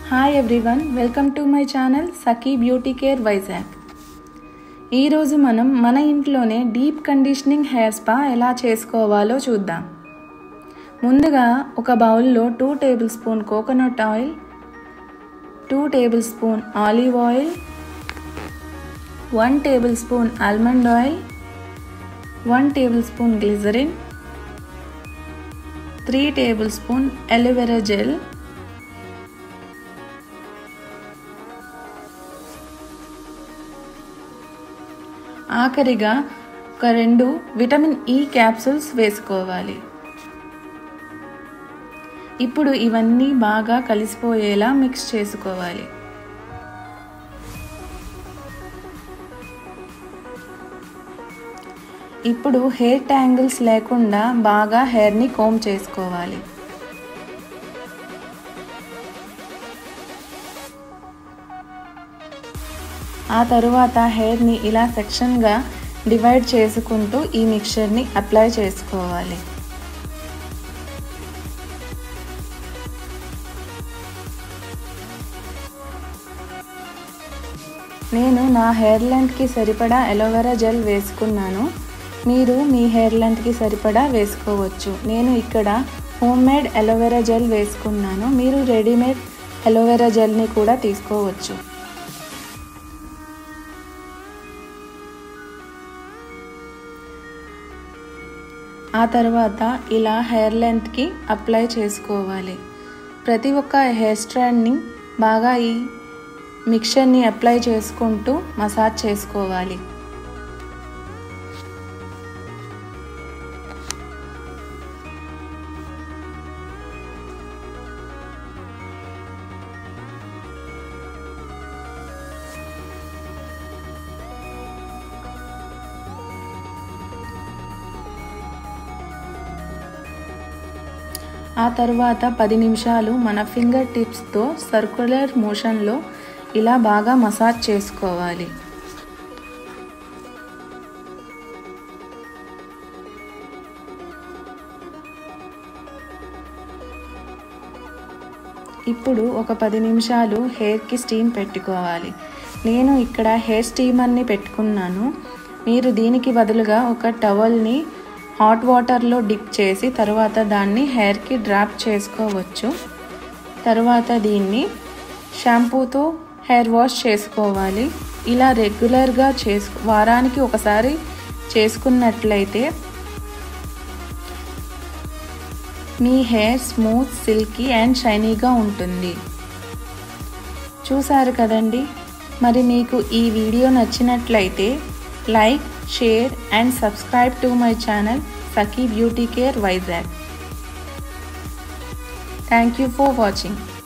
hi everyone welcome to my channel Sakhi beauty care Vizag ఈరోజు మనం మన ఇంట్లోనే డీప్ కండిషనింగ్ హెయిర్ స్పా ఎలా చేసుకోవాలో చూద్దాం ముందుగా ఒక బౌల్లో two tablespoon coconut oil two tablespoon olive oil one tablespoon almond oil one tablespoon glycerin three tablespoon aloe vera gel ఆఖరిగా ఒక రెండు విటమిన్ ఈ క్యాప్సూల్స్ వేసుకోవాలి ఇప్పుడు ఇవన్నీ బాగా కలిసిపోయేలా మిక్స్ చేసుకోవాలి ఇప్పుడు హెయిర్ ట్యాంగిల్స్ లేకుండా బాగా హెయిర్ని కోమ్ చేసుకోవాలి ఆ తరువాత హెయిర్ని ఇలా సెక్షన్గా డివైడ్ చేసుకుంటూ ఈ మిక్చర్ని అప్లై చేసుకోవాలి నేను నా హెయిర్ లెంత్కి సరిపడా ఎలోవెరా జెల్ వేసుకున్నాను మీరు మీ హెయిర్ లెంత్కి సరిపడా వేసుకోవచ్చు నేను ఇక్కడ హోమ్ మేడ్ ఎలోవెరా జెల్ వేసుకున్నాను మీరు రెడీమేడ్ ఎలోవెరా జెల్ని కూడా తీసుకోవచ్చు ఆ తర్వాత ఇలా హెయిర్ లెంత్కి అప్లై చేసుకోవాలి ప్రతి ఒక్క హెయిర్ స్ట్రాండ్ని బాగా ఈ మిక్చర్ని అప్లై చేసుకుంటూ మసాజ్ చేసుకోవాలి ఆ తర్వాత పది నిమిషాలు మన ఫింగర్ టిప్స్తో సర్క్యులర్ మోషన్లో ఇలా బాగా మసాజ్ చేసుకోవాలి ఇప్పుడు ఒక పది నిమిషాలు హెయిర్కి స్టీమ్ పెట్టుకోవాలి నేను ఇక్కడ హెయిర్ స్టీమర్ని పెట్టుకున్నాను మీరు దీనికి బదులుగా ఒక టవల్ని హాట్ వాటర్లో డిప్ చేసి తర్వాత దాన్ని హెయిర్కి డ్రాప్ చేసుకోవచ్చు తర్వాత దీన్ని షాంపూతో హెయిర్ వాష్ చేసుకోవాలి ఇలా రెగ్యులర్గా చేసుకు వారానికి ఒకసారి చేసుకున్నట్లయితే మీ హెయిర్ స్మూత్ సిల్కీ అండ్ షైనీగా ఉంటుంది చూసారు కదండి మరి మీకు ఈ వీడియో నచ్చినట్లయితే like share and subscribe to my channel Sakhi beauty care Vizag thank you for watching